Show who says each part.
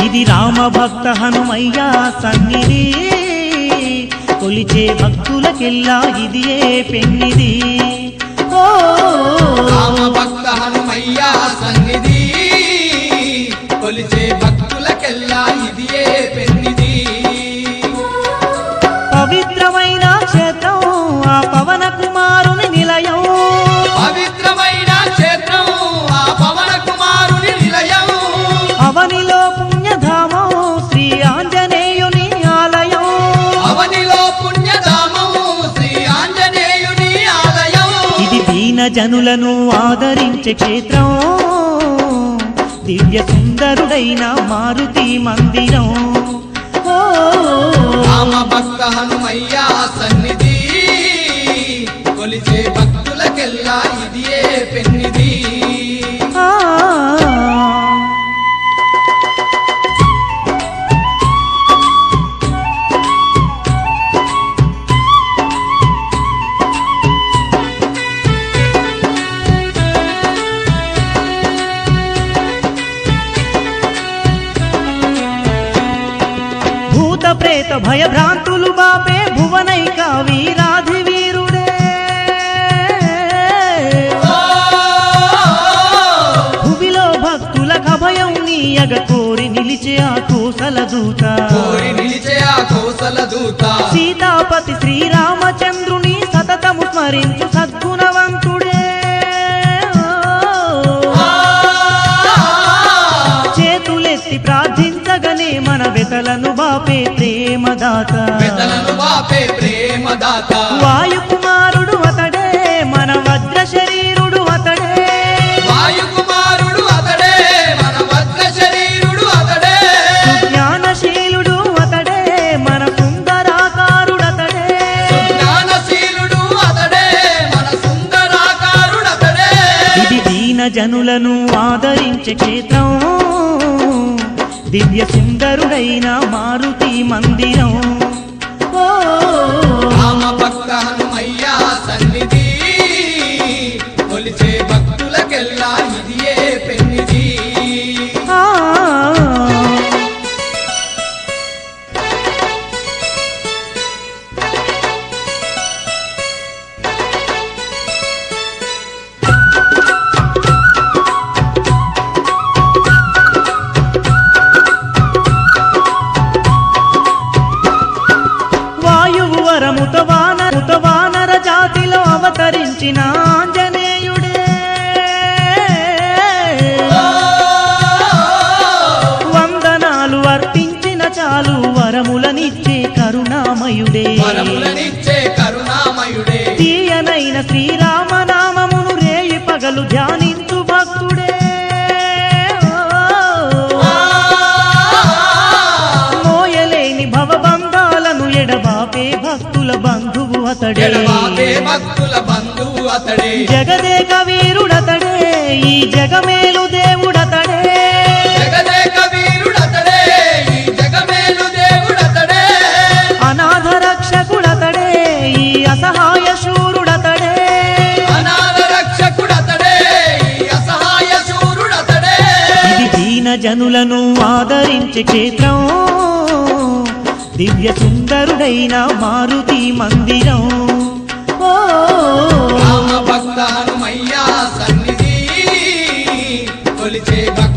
Speaker 1: ఇది రామ భక్త హనుమయ్య సన్నిధి కొలిచే భక్తులకెల్లా ఇది ఏ పెన్నిది ఓ
Speaker 2: రామ భక్త హనుమయ్య సన్నిధి కొలిచే భక్తులకెల్లా ఇది ఏ పెన్నిది
Speaker 1: పవిత్రమైన క్షేత్రం ఆ పవన కుమారుని నిలయం
Speaker 2: పవిత్రమైన క్షేత్రం ఆ పవన కుమారుని నిలయం
Speaker 1: అవనిలో పుణ్యధామం శ్రీ ఆంజనేయుని ఆలయం
Speaker 2: అవనిలో పుణ్యధామం శ్రీ ఆంజనేయుని ఆలయం
Speaker 1: ఇది దీన జనులను ఆదరించే క్షేత్రం దివ్య సుందరుడైన మారుతి మందిరం ఓ
Speaker 2: రామ భక్త హనుమయ్య సన్నిధి కొలిచే భక్తులకెల్లా ఇది ఏ పెన్నిది
Speaker 1: ఆ. భూత ప్రేత భయభ్రాంతులు బాపే భువనైక వీరాధి వీరుడే భువిలో భక్తుల కభయం నీయగ కోరి నిలిచే ఆ కోసల దూత
Speaker 2: కోరి నిలిచే ఆ కోసల దూత
Speaker 1: సీతాపతి శ్రీరామచంద్రుని సతతము స్మరించు సద్గుణవంతుడే చేతులెత్తి ప్రార్థించగనే మన వెతలను బాపే ప్రేమదాత
Speaker 2: పెదలను వాపే ప్రేమదాత
Speaker 1: వాయుకుమారుడు అతడే మన వజ్ర శరీరుడు అతడే
Speaker 2: వాయుకుమారుడు అతడే మన వజ్ర శరీరుడు అతడే
Speaker 1: జ్ఞానశీలుడు అతడే మన సుందరాకారుడు అతడే
Speaker 2: జ్ఞానశీలుడు అతడే మన సుందరాకారుడు అతడే
Speaker 1: ఇది దీన జనులను ఆదరించే క్షేత్రం దివ్య సుందరుడైన మారుతి మందిరం ఓ
Speaker 2: రామ భక్త హనుమయ్య సన్నిధి కొలిచే భక్తులకెల్లా ఇది ఏ పెన్నిది
Speaker 1: ఆ. వాయువు వరముత వానరుత వానర జాతిలో అవతరించిన ఆంజనేయుడే వందనాలు అర్పించిన చాలు వరములనిచ్చే కరుణామయుడే
Speaker 2: వరములనిచ్చే కరుణామయుడే
Speaker 1: తీయనైన శ్రీరామనామమును రేయి పగలు ధ్యానించు భక్తుడే మోయలేని భవబంధాలను ఎడబాపే భక్తుల బంధువు అతడే
Speaker 2: ఎడబాపే భక్తుల బంధువు అతడే
Speaker 1: జగదేక వీరుడతడే ఈ జగమేలు దేవుడతడే
Speaker 2: జగదేక వీరుడతడే ఈ జగమేలు దేవుడతడే
Speaker 1: అనాథ రక్షకుడతడే ఈ అసహాయ శూరుడతడే
Speaker 2: అనాథ రక్షకుడతడే ఈ అసహాయ శూరుడతడే
Speaker 1: ఇది దీన జనులను ఆదరించే క్షేత్రం దివ్య సుందరుడైన మారుతి మందిరం ఓ
Speaker 2: రామ భక్త హనుమయ్య సన్నిధి కొలిచే భక్త